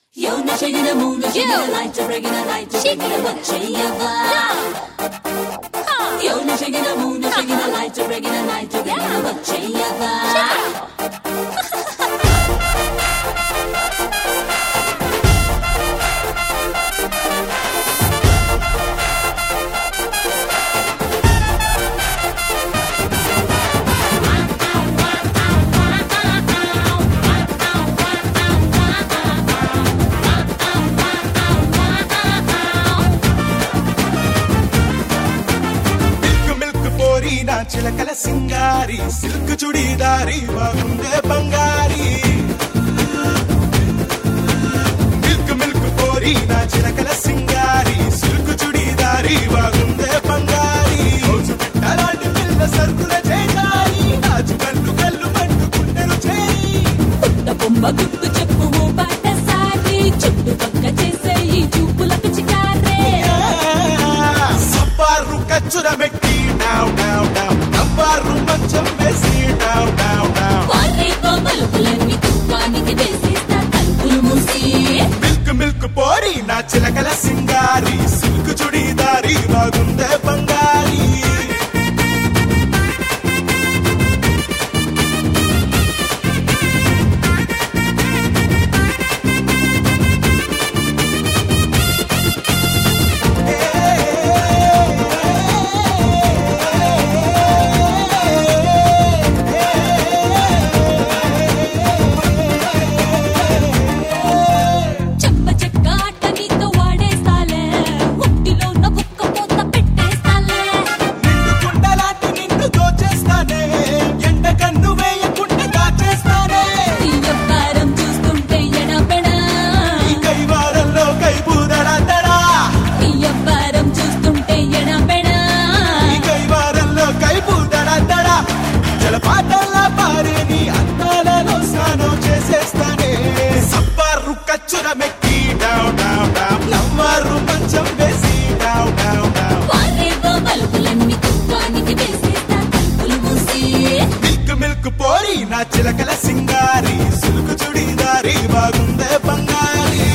shaking the moon, shaking the light, breaking the light, shaking the వచ్చేయవా You're shaking the moon, shaking the light, breaking the light, shaking the వచ్చేయవా milk milk పోరి నా చిలకల సింగారి silk చుడీదారి బాగుందే బంగారి milk milk పోరి నా చిలకల సింగారి silk చుడీదారి బాగుందే బంగారి రోజు పెట్టలాంటి పిల్ల సరుకుల చేయాలి రాజు కళ్ళు కళ్ళు పట్టుకుంటెను చేయి పుట్ట బొమ్మ గుర్తు చెప్పు ఓ బాటసారి చుట్టుపక్క చేసే ఈ చూపుల పిచికారే సబ్బారు కచ్చుర మెట్టి డావ్ డావ్ డావ్ నవ్వారు మంచం వేసి డావ్ డావ్ డావ్ వారే మలుపులన్నీ తుఫానికి వేసేస్తా తలుపులు మూసి మిల్క్ మిల్క్ పోరి నా చిలకల సింగారి సిల్క్ చుడీదారి బాగుందే బంగారి చెంప చెక్క ఆట నీతో వాడేస్తాలే ముట్టిలో ఉన్న కుక్క పోత పెట్టేస్తాలే నిండు కుండలాంటి నిన్ను దోచేస్తానే ఎండ కన్ను వేయకుండా దాచేస్తానే ఈ వ్యాపారం చూస్తుంటే ఎడపెడా ఈ కైవారంలో కైబూదడాదడా ఈ వ్యాపారం చూస్తుంటే ఎడపెడా ఈ కైవారంలో కైబూదడాదడా జలపాతంలా పారే నీ అందాలలో స్నానం చేసేస్తానే సబ్బారు కచ్చుర మెక్కి డావ్ డావ్ డావ్ నవ్వారు మంచం వేసి డావ్ డావ్ డావ్ వారే మలుపులన్నీ తుఫానికి వేసేస్తా తలుపులు మూసి మిల్క్ మిల్క్ పోరి నా చిలకల సింగారి సిల్క్ చుడీదారి బాగుందే బంగారి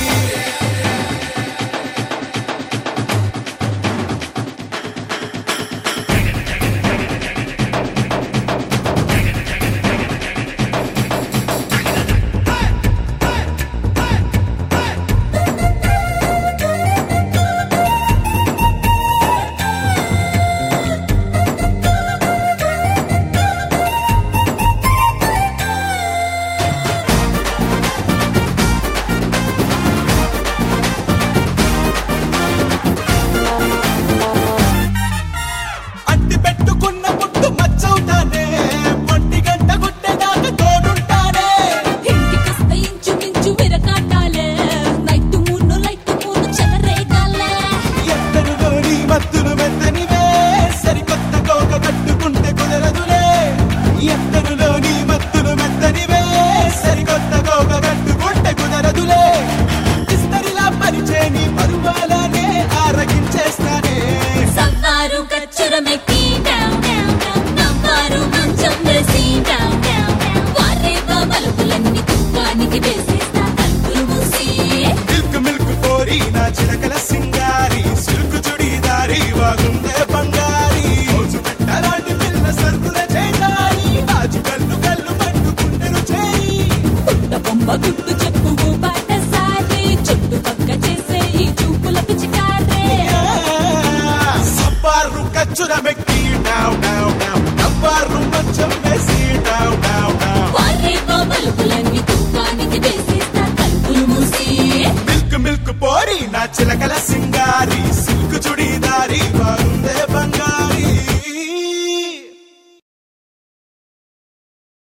అట్టి పెట్టుకున్న పుట్టు మచ్చవుతానే ఒంటి గంట గుట్టెదాకా తోడుంటానే ఇంటికొస్తే ఇంచుమించు విరకాటాలే నైట్ మూను లైట్ మూను చెలరేగాలే ఎత్తనులోని మత్తులు మెత్తనివే సరికొత్త కోక కట్టుకుంటే కుదరదులే ఎత్తనులోని మత్తులు మెత్తనివే సరికొత్త కోక కట్టుకుంటే కుదరదులే ఇస్తరిలా పరిచేని పరువాలనే ఆరగించేస్తానే సవ్వారు కచ్చురమెక్కి down, down, down. నవ్వారు మంచం వేసి down, down, down. వారే మలుపులన్నీ తుఫానికి వేసేస్తా తలుపులు మూసి మిల్క్ మిల్క్ పోరి నా చిలకల సింగారి సిల్క్ చుడీదారి బాగుందే బంగారి రోజు పెట్టలాంటి పిల్ల సరుకుల చేయాలి రాజు కళ్ళు కళ్ళు పట్టుకుంటెను చేయి పుట్ట బొమ్మ గుర్తు చెప్పు ఓ బాటసారి చుట్టుపక్క చేసే ఈ చూపుల పిచికారే సబ్బారు కచ్చుర మెక్కి డావ్ డావ్ డావ్ నవ్వారు మంచం వేసి డావ్ డావ్